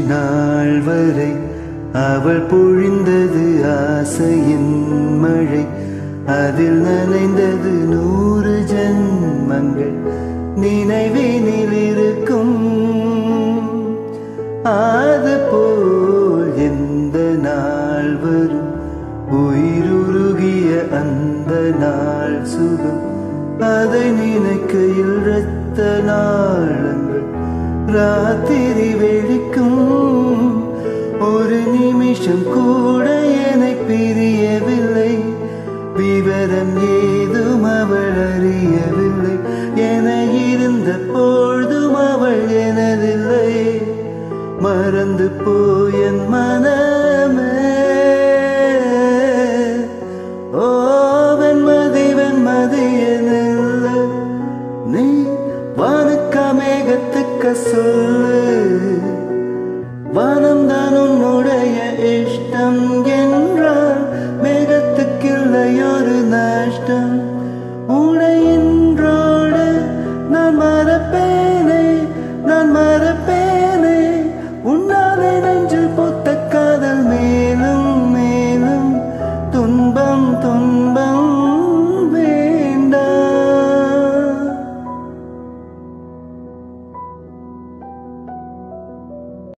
நாள் வரை அவள் பொழிந்தது ஆசையின் மழை அதில் நனைந்தது நூறு ஜன்மங்கள் நினைவினில் இருக்கும் அது போல் எந்த நாள் வரும் உயிருருகிய அந்த நாள் சுகம் அதை நினைக்கையில் இரத்த நாளங்கள் ராத்திரி வெடிக்கும் ஒரு நிமிஷம் கூட என்னை பிரியவில்லை விவரம் ஏதும் அவள் அறியவில்லை என இருந்த பொழுதும் அவள் எனதில்லை மறந்து போயன் மனமே ஓ